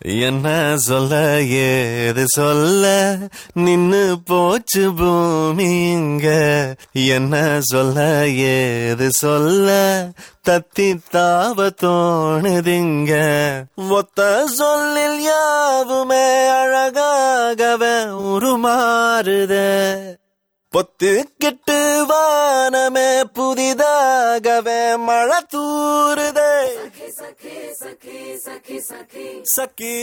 என்ன சொல்ல ஏது சொல்ல நின்னு போச்சு பூமி இங்க என்ன சொல்ல ஏது சொல்ல தத்தி தாவ தோணுதிங்க ஒத்த சொல்லில் யாவுமே அழகாகவே உருமாறுதே பொத்துக்கிட்டு வானமே புதிதாகவே மழை தூறுதே சக்கி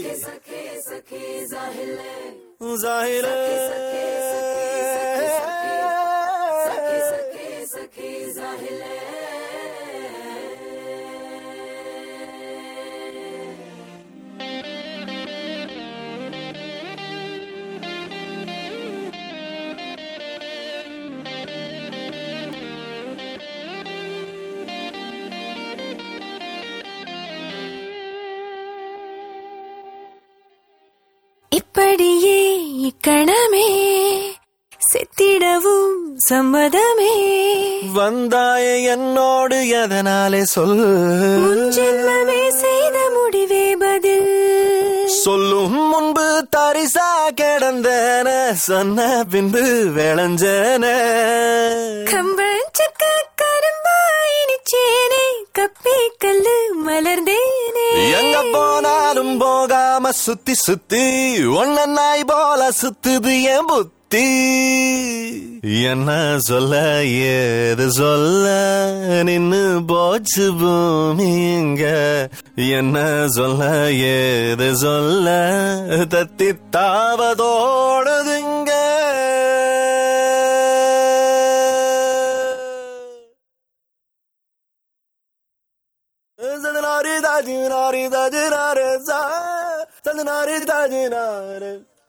ஜாஹிரே இப்படியே இக்கணமே செத்திடவும் சம்மதமே வந்தாய என்னோடு எதனாலே சொல் முன் ஜென்மமே செய்த முடிவே பதில் சொல்லும் முன்பு தரிசா கிடந்தன சொன்ன பின்பு விளைஞ்சன கம்பஞ்சக்க கரும்பாயினிச்சேனே கப்பி கல்லு மலர்ந்தேனே எங்க போனாலும் போகாம சுத்தி சுத்தி ஒன்ன நாய் போல சுத்துது என் புத்தி என்ன சொல்ல ஏது சொல்ல நின்னு போச்சு பூமி இங்க என்ன சொல்ல ஏது சொல்ல தத்தி தாவதோடுதுங்க Zanari dajinari dajinare za Zanari dajinare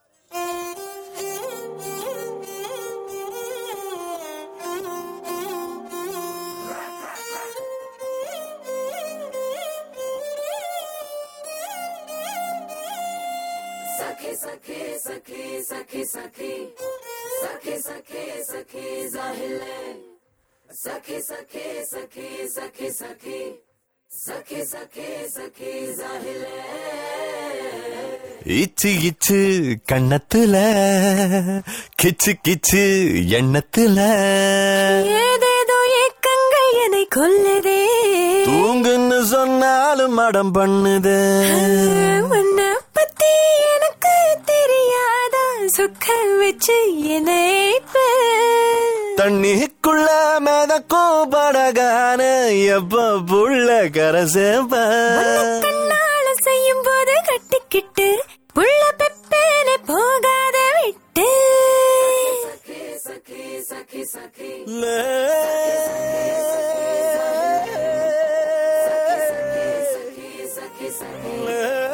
இச்சு இச்சு கண்ணத்துல கிச்சு கிச்சு எண்ணத்துல ஏதேதோ ஏக்கங்கள் என்னை கொல்லுதே தூங்குன்னு சொன்னாலும் மடம் பண்ணுது உன்னை பத்தி எனக்கு தெரியாதா சொக்க வச்சு என்னைப்ப தண்ணிக்குள்ள மிதக்கும் படகான எப்ப புள்ள கரை சேப்ப கண்ணால செய்யும் போது கட்டிக்கிட்டு புள்ள பெப்பேனே போகாத விட்டு லே